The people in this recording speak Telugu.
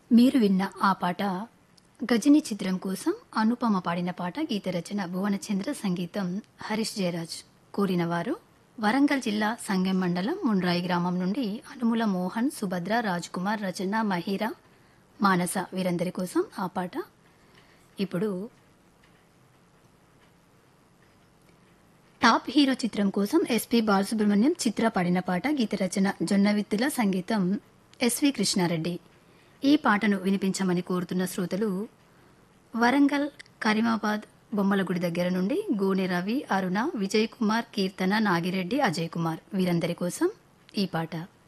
మీరు విన్న ఆ పాట గజని చిత్రం కోసం అనుపమ పాడిన పాట గీత రచన భువనచంద్ర సంగీతం హరీష్ జయరాజ్ కోరిన వారు వరంగల్ జిల్లా సంగెం మండలం ముండ్రాయి గ్రామం నుండి అనుముల మోహన్ సుభద్ర రాజ్ కుమార్ రచన మహిరా మానస వీరందరి కోసం ఆ పాట ఇప్పుడు టాప్ హీరో చిత్రం కోసం ఎస్పి బాలసుబ్రహ్మణ్యం చిత్ర పాడిన పాట గీత రచన జొన్నవిత్తుల సంగీతం ఎస్వి కృష్ణారెడ్డి ఈ పాటను వినిపించమని కోరుతున్న శ్రోతలు వరంగల్ కరీమాబాద్ బొమ్మలగుడి దగ్గర నుండి గోనె రవి అరుణ విజయ్ కుమార్ కీర్తన నాగిరెడ్డి అజయ్ కుమార్ వీరందరి కోసం ఈ పాట